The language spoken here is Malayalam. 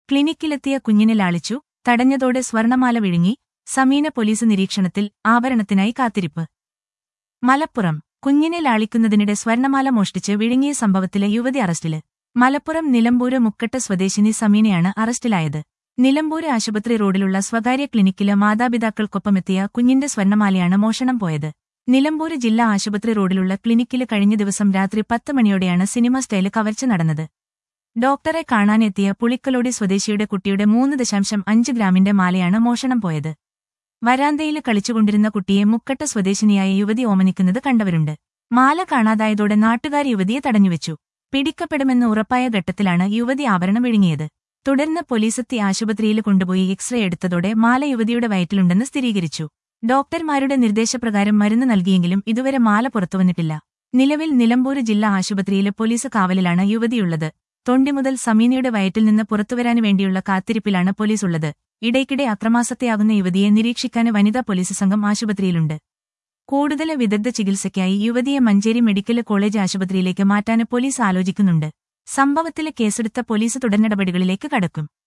ക്ലിനിക്കിലെത്തിയ കുഞ്ഞിനെ ലാളിച്ചു തടഞ്ഞതോടെ സ്വർണമാല വിഴുങ്ങി സമീന പോലീസ് നിരീക്ഷണത്തിൽ ആഭരണത്തിനായി കാത്തിരിപ്പ് മലപ്പുറം കുഞ്ഞിനെ ലാളിക്കുന്നതിനിടെ സ്വർണമാല മോഷ്ടിച്ച് വിഴുങ്ങിയ സംഭവത്തിലെ യുവതി അറസ്റ്റില് മലപ്പുറം നിലമ്പൂര് മുക്കട്ട സ്വദേശിനി സമീനയാണ് അറസ്റ്റിലായത് നിലമ്പൂര് ആശുപത്രി റോഡിലുള്ള സ്വകാര്യ ക്ലിനിക്കില് മാതാപിതാക്കൾക്കൊപ്പമെത്തിയ കുഞ്ഞിന്റെ സ്വർണമാലയാണ് മോഷണം പോയത് നിലമ്പൂര് ജില്ലാ ആശുപത്രി റോഡിലുള്ള ക്ലിനിക്കില് കഴിഞ്ഞ ദിവസം രാത്രി പത്ത് മണിയോടെയാണ് സിനിമ സ്റ്റൈല് കവർച്ച നടന്നത് ഡോക്ടറെ കാണാനെത്തിയ പുളിക്കലോടി സ്വദേശിയുടെ കുട്ടിയുടെ മൂന്ന് ദശാംശം അഞ്ച് ഗ്രാമിന്റെ മാലയാണ് മോഷണം പോയത് വരാന്തയിൽ കളിച്ചുകൊണ്ടിരുന്ന കുട്ടിയെ മുക്കട്ട സ്വദേശിനിയായ യുവതി ഓമനിക്കുന്നത് കണ്ടവരുണ്ട് മാല കാണാതായതോടെ നാട്ടുകാർ യുവതിയെ തടഞ്ഞുവെച്ചു പിടിക്കപ്പെടുമെന്ന് ഉറപ്പായ ഘട്ടത്തിലാണ് യുവതി ആഭരണം വിഴുങ്ങിയത് തുടർന്ന് പോലീസെത്തി ആശുപത്രിയിൽ കൊണ്ടുപോയി എക്സ്റേ എടുത്തതോടെ മാല യുവതിയുടെ വയറ്റിലുണ്ടെന്ന് സ്ഥിരീകരിച്ചു ഡോക്ടർമാരുടെ നിർദ്ദേശപ്രകാരം മരുന്ന് നൽകിയെങ്കിലും ഇതുവരെ മാല പുറത്തുവന്നിട്ടില്ല നിലവിൽ നിലമ്പൂര് ജില്ലാ ആശുപത്രിയിലെ പോലീസ് കാവലിലാണ് യുവതിയുള്ളത് തൊണ്ടി മുതൽ സമീനയുടെ വയറ്റിൽ നിന്ന് പുറത്തുവരാന് വേണ്ടിയുള്ള കാത്തിരിപ്പിലാണ് പോലീസ് ഉള്ളത് ഇടയ്ക്കിടെ അക്രമാസക്തയാകുന്ന യുവതിയെ നിരീക്ഷിക്കാന് വനിതാ പോലീസ് സംഘം ആശുപത്രിയിലുണ്ട് കൂടുതൽ വിദഗ്ധ ചികിത്സയ്ക്കായി യുവതിയെ മഞ്ചേരി മെഡിക്കൽ കോളേജ് ആശുപത്രിയിലേക്ക് മാറ്റാന് പോലീസ് ആലോചിക്കുന്നുണ്ട് സംഭവത്തിലെ കേസെടുത്ത പോലീസ് തുടർനടപടികളിലേക്ക് കടക്കും